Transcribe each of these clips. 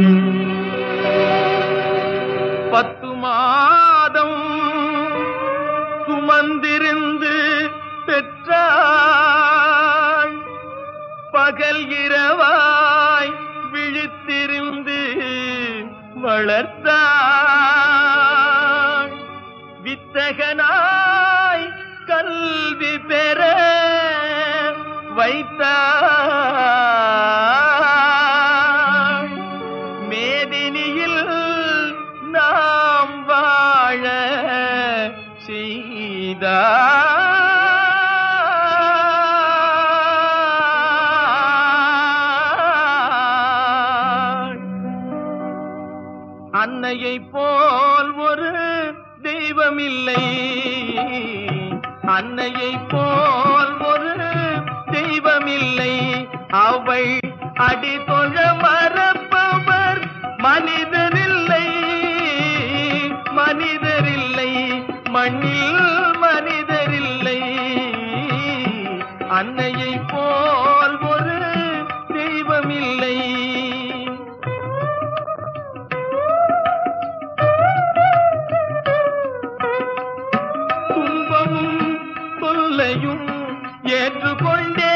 பத்து மாதம் சுமந்திருந்து பெற்றாள் பகல் இரவாய் விழித்திருந்து வளர்த்தாள் வித்தகனாய் கல்வி பெற வைத்தாள் மேதினியில் நாம் வாழ செய்தாள் அன்னையை போல் ஒரு தெய்வமில்லை அன்னையை போல் ஒரு தெய்வமில்லை அவள் அடி தொழ மறப்பவர் மனிதரில்லை மனிதரில்லை மண்ணில் மனிதரில்லை அன்னையை போல் ஒரு தெய்வமில்லை துன்பமும் தொல்லையும் ஏற்றுக்கொண்டே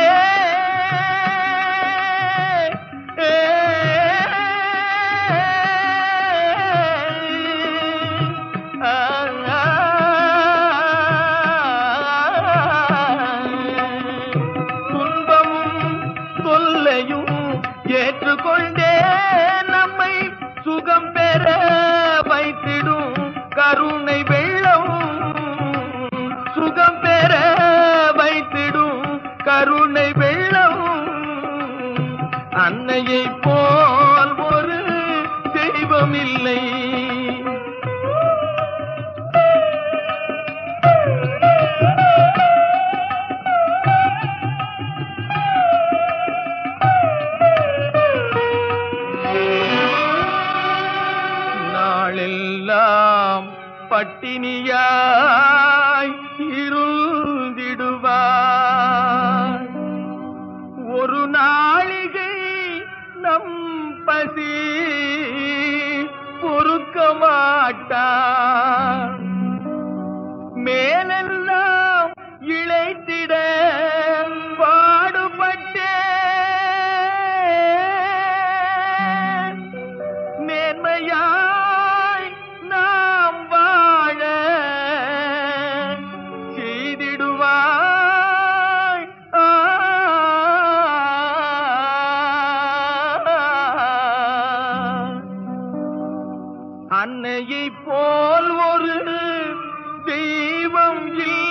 துன்பமும் தொல்லையும் ஏற்றுக்கொண்டே நம்மை சுகம் பெற வைத்திடும் கருணை வெள்ளம் சுகம் பெற வைத்திடும் கருணை வெள்ளம் அன்னையை போல் ஒரு தெய்வம் இல்லை நாளெல்லாம் பட்டினியாய் இருந்திடுவார் ஒரு நாளிகை நம் பசி பொறுக்க மாட்டார் மேலெல்லாம் இழைத்திட பாடுபட்டேன் மேன்மையாய் நாம் வாழ செய்திடுவாய் ஆ. அன்னையை போல் ஒரு தெய்வம் இல்லை